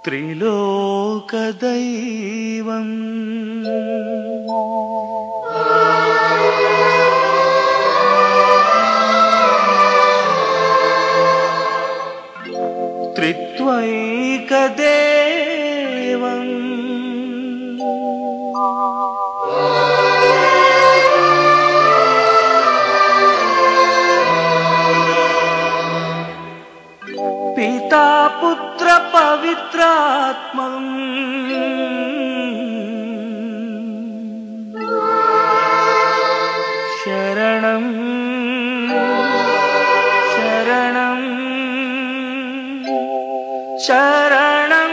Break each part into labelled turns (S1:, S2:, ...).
S1: త్రిలోకదైవం త్రిత్వైకదేవం పితా పుత్ర పవిత్రాత్మం శరణం శరణం శరణం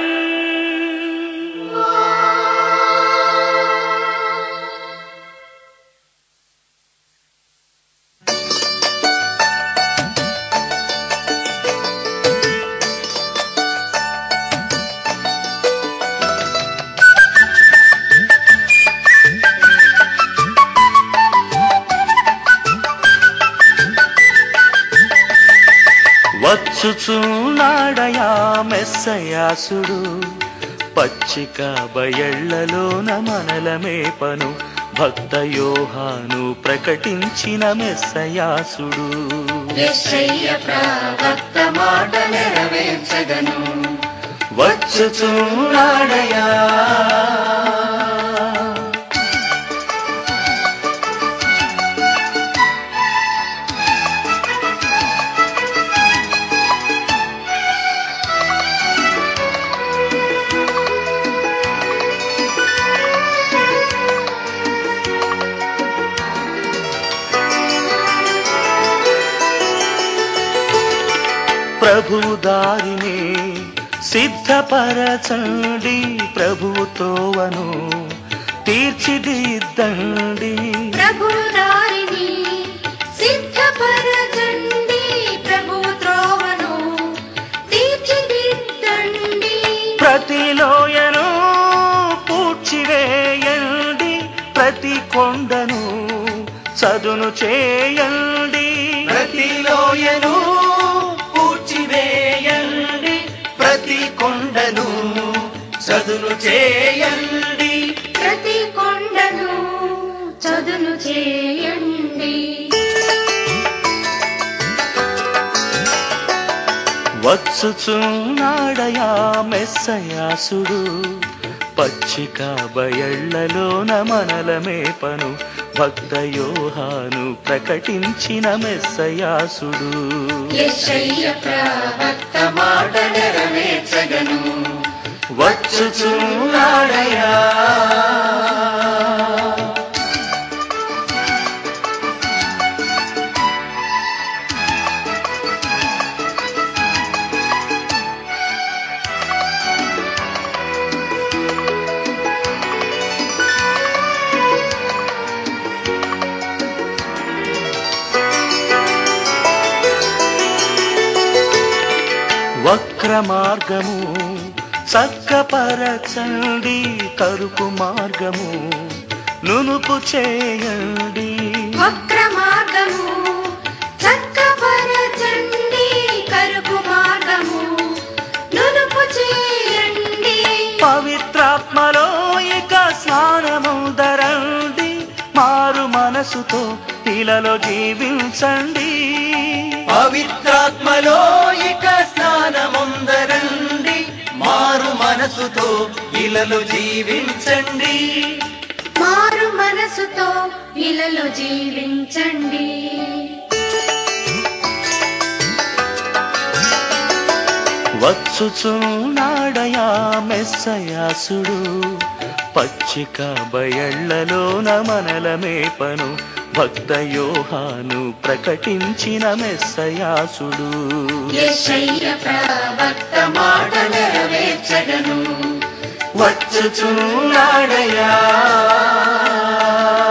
S1: వచ్చుచున్నాడయా మెస్సయాసుడు పచ్చిక బయళ్లలోన మనల మేపను భక్త యోహాను ప్రకటించిన మెస్సయాసుడు
S2: యెషయ్య ప్రవక్త మాట నెరవేర్చగను
S1: వచ్చుచున్నాడయా ప్రభు దారిని సిద్ధపరచండి ప్రభు తోవను తీర్చిదిద్దండి
S2: ప్రభు దారిని సిద్ధపరచండి ప్రభు త్రోవను తీర్చిదిద్దండి
S1: ప్రతి లోయను పూడ్చివేయండి ప్రతి కొండను చదును చేయండి ప్రతి లోయను పూడ్చివేయండి ప్రతి కొండను చదును చేయండి
S2: ప్రతి కొండను చదును చేయండి
S1: వచ్చుచున్నాడయా మెస్సయాసుడు పచ్చిక బయళ్లలోన మనల మేపను భక్త యోహాను ప్రకటించిన మెస్సయాసుడు
S2: యెషయ్య ప్రవక్త మాట నెరవేర్చగను
S1: వచ్చుచున్నాడయా వక్ర మార్గము చక్కపరచండి కరుపు మార్గము నునుపు చేయండి
S2: వక్ర మార్గము చక్కపరచండి కరుపు మార్గము నునుపు చేయండి
S1: పవిత్రాత్మలో ఇక స్నానముదరండి మారు మనసుతో ఇలలో జీవించండి
S3: పవిత్రాత్మలో ఇక స్నానముందరండి మారు మనసుతో ఇలలో జీవించండి
S2: మారు మనసుతో ఇలలో జీవించండి
S1: వచ్చుచున్నాడయా మెస్సయాసుడు పచ్చిక బయళ్లలోన మనల మేపను భక్త యోహాను ప్రకటించిన మెస్సయాసుడు
S2: యెషయ్య ప్రవక్త మాట నెరవేర్చగను
S1: వచ్చుచున్నాడయా